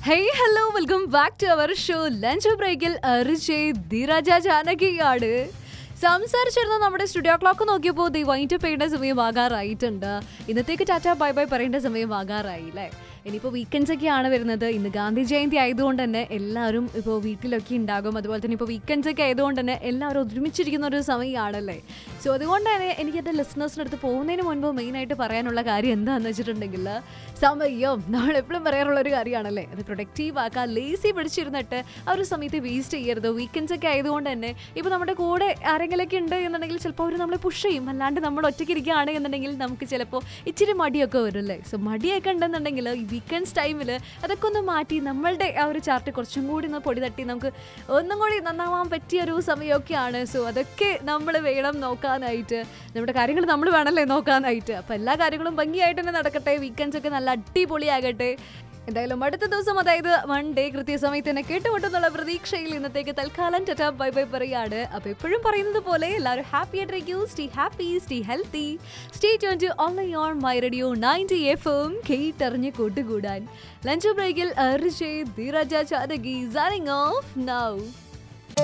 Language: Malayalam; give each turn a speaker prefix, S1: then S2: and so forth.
S1: hey hello welcome back to our show lunch ബ്രേക്കിൽ അരിജയ് ധീരജ ജാനകിയാണ് സംസാരിച്ചിരുന്ന നമ്മുടെ സ്റ്റുഡിയോ ക്ലോക്ക് നോക്കിയപ്പോൾ ദി വൈൻഡ് ചെയ്യേണ്ട സമയം ആകാറായിട്ടുണ്ട് ഇന്നത്തേക്ക് ടാറ്റ ബൈ ബൈ പറയേണ്ട സമയം ആകാറായി അല്ലേ ഇനിയിപ്പോൾ വീക്കെൻഡ്സ് ഒക്കെയാണ് വരുന്നത് ഇന്ന് ഗാന്ധി ജയന്തി ആയതുകൊണ്ട് തന്നെ എല്ലാവരും ഇപ്പോൾ വീട്ടിലൊക്കെ ഉണ്ടാകും അതുപോലെ തന്നെ ഇപ്പോൾ വീക്കെൻഡ്സ് ഒക്കെ ആയതുകൊണ്ട് തന്നെ എല്ലാവരും ഒരുമിച്ചിരിക്കുന്ന ഒരു സമയമാണല്ലേ സോ അതുകൊണ്ട് തന്നെ എനിക്ക് എൻ്റെ ലിസണേഴ്സിൻ്റെ അടുത്ത് പോകുന്നതിന് മുൻപ് മെയിനായിട്ട് പറയാനുള്ള കാര്യം എന്താണെന്ന് വെച്ചിട്ടുണ്ടെങ്കിൽ സമയം നമ്മൾ എപ്പോഴും പറയാറുള്ള ഒരു കാര്യമാണല്ലേ അത് പ്രൊഡക്റ്റീവ് ആക്കാൻ ലേസി പിടിച്ചിരുന്നിട്ട് ആ ഒരു സമയത്ത് വേസ്റ്റ് ചെയ്യരുത് വീക്കെൻഡ്സ് ഒക്കെ ആയതുകൊണ്ട് തന്നെ ഇപ്പോൾ നമ്മുടെ കൂടെ ആരെങ്കിലുമൊക്കെ ഉണ്ട് എന്നുണ്ടെങ്കിൽ ചിലപ്പോൾ അവർ നമ്മളെ പുഷ് ചെയ്യും അല്ലാണ്ട് നമ്മൾ ഒറ്റയ്ക്ക് ഇരിക്കുകയാണ് എന്നുണ്ടെങ്കിൽ നമുക്ക് ചിലപ്പോൾ ഇച്ചിരി മടിയൊക്കെ വരും അല്ലേ സോ മടിയൊക്കെ ഉണ്ടെന്നുണ്ടെങ്കിൽ ഈ വീക്കെൻഡ്സ് ടൈമിൽ അതൊക്കെ ഒന്ന് മാറ്റി നമ്മളുടെ ആ ഒരു ചാർട്ട് കുറച്ചും കൂടി ഒന്ന് പൊടി തട്ടി നമുക്ക് ഒന്നും കൂടി നന്നാവാൻ പറ്റിയ ഒരു സമയമൊക്കെയാണ് സോ അതൊക്കെ നമ്മൾ വേണം നോക്കാനായിട്ട് നമ്മുടെ കാര്യങ്ങൾ നമ്മൾ വേണമല്ലേ നോക്കാനായിട്ട് അപ്പോൾ എല്ലാ കാര്യങ്ങളും ഭംഗിയായിട്ട് തന്നെ നടക്കട്ടെ വീക്കെൻഡ്സ് ഒക്കെ നല്ല അടിപൊളിയാകട്ടെ എന്തായാലും അടുത്ത ദിവസം അതായത് മൺഡേ കൃത്യസമയത്ത് തന്നെ കേട്ടുമുട്ടെന്നുള്ള പ്രതീക്ഷയിൽ ഇന്നത്തേക്ക് തൽക്കാലം ടറ്റ ബൈ ബൈ പറയാണ് അപ്പോൾ എപ്പോഴും പറയുന്നത് പോലെ എല്ലാവരും ഹാപ്പി ആയിട്ടിരിക്കൂ stay happy stay healthy stay twenty online on my radio ninety F M കേട്ടറിഞ്ഞ് കൂട്ടുകൂടാൻ ലഞ്ച് ബ്രേക്കിൽ അർജയ് ധീരജ ചാതകി സൈനിങ് ഓഫ് നൗ